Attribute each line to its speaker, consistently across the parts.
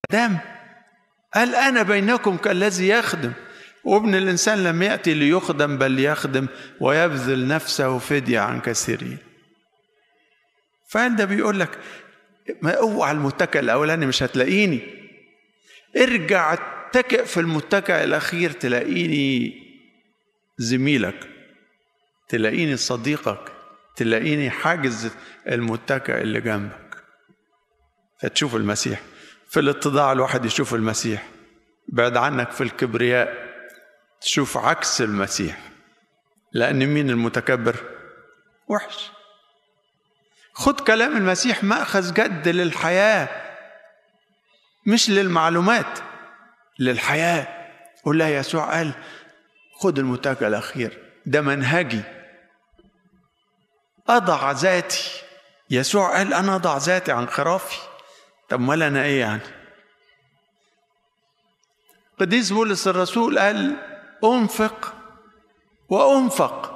Speaker 1: دم قال أنا بينكم كالذي يخدم وابن الإنسان لم يأتي ليخدم بل ليخدم ويبذل نفسه فدية عن كثيرين فأنت بيقول لك ما اوعى المتكئ الأولاني مش هتلاقيني ارجع اتكئ في المتكئ الأخير تلاقيني زميلك تلاقيني صديقك تلاقيني حاجز المتكئ اللي جنبك فتشوف المسيح في الاتضاع الواحد يشوف المسيح بعد عنك في الكبرياء تشوف عكس المسيح لأن مين المتكبر وحش خد كلام المسيح مأخذ جد للحياة مش للمعلومات للحياة قول لها يسوع قال خد المتكئ الأخير ده منهجي أضع ذاتي يسوع قال أنا أضع ذاتي عن خرافي طب ما أنا إيه يعني قديس بولس الرسول قال أنفق وأنفق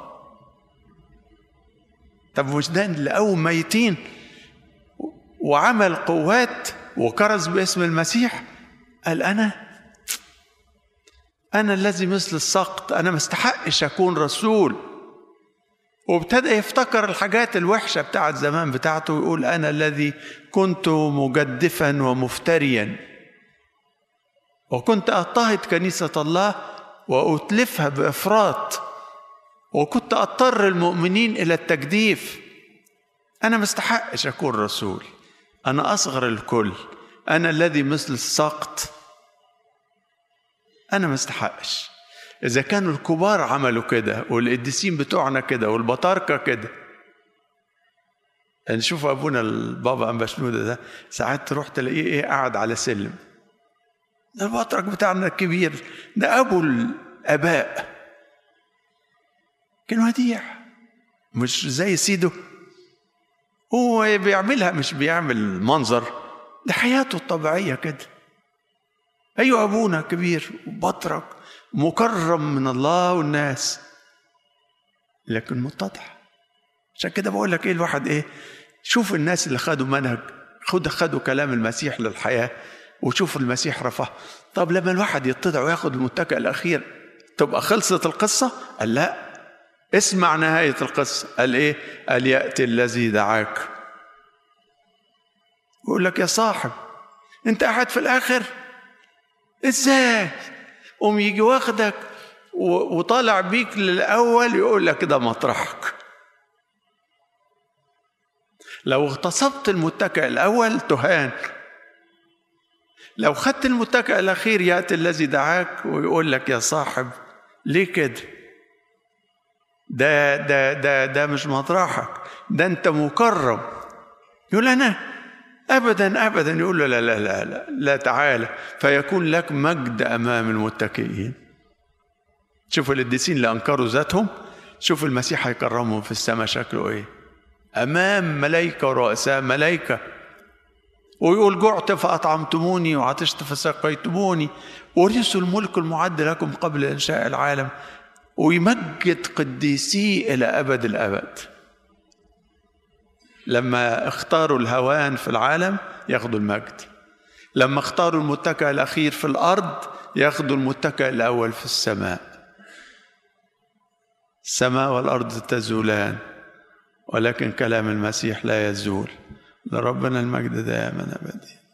Speaker 1: طب مش ده اللي قوم ميتين وعمل قوات وكرز باسم المسيح قال أنا أنا الذي مثل السقط أنا ما استحقش أكون رسول وابتدى يفتكر الحاجات الوحشة بتاعت زمان بتاعته ويقول أنا الذي كنت مجدفا ومفتريا وكنت أضطهد كنيسة الله وأتلفها بإفراط وكنت أضطر المؤمنين إلى التجديف أنا ما استحقش أكون رسول أنا أصغر الكل أنا الذي مثل السقط أنا ما استحقش إذا كانوا الكبار عملوا كده والقديسين بتوعنا كده والبطاركة كده نشوف أبونا البابا أم بشنودة ده ساعات تروح تلاقيه إيه قاعد على سلم ده البطرك بتاعنا الكبير ده أبو الآباء كان وديع مش زي سيده هو بيعملها مش بيعمل منظر ده حياته الطبيعية كده أيوة أبونا كبير وبطرك مكرم من الله والناس لكن متضع عشان كده بقول لك ايه الواحد ايه شوف الناس اللي خدوا منهج خد خدوا كلام المسيح للحياه وشوف المسيح رفعه طب لما الواحد يتضع وياخد المتكئ الاخير تبقى خلصت القصه قال لا اسمع نهايه القصه قال ايه قال ياتي الذي دعاك يقول لك يا صاحب انت قاعد في الاخر ازاي قوم يجي واخدك وطالع بيك للاول يقول لك ده مطرحك لو اغتصبت المتكئ الاول تهان لو خدت المتكئ الاخير ياتي الذي دعاك ويقول لك يا صاحب ليه كده ده ده ده ده مش مطرحك ده انت مكرم يقول انا ابدا ابدا يقول له لا لا لا لا, لا تعالى فيكون لك مجد امام المتكئين شوفوا القديسين اللي انكروا ذاتهم شوفوا المسيح هيكرمهم في السماء شكله ايه امام ملائكه ورؤساء ملائكه ويقول جعت فاطعمتموني وعطشت فسقيتموني ورثوا الملك المعد لكم قبل انشاء العالم ويمجد قديسيه الى ابد الابد لما اختاروا الهوان في العالم ياخدوا المجد لما اختاروا المتكئ الاخير في الارض ياخدوا المتكئ الاول في السماء السماء والارض تزولان ولكن كلام المسيح لا يزول لربنا المجد دائما ابدا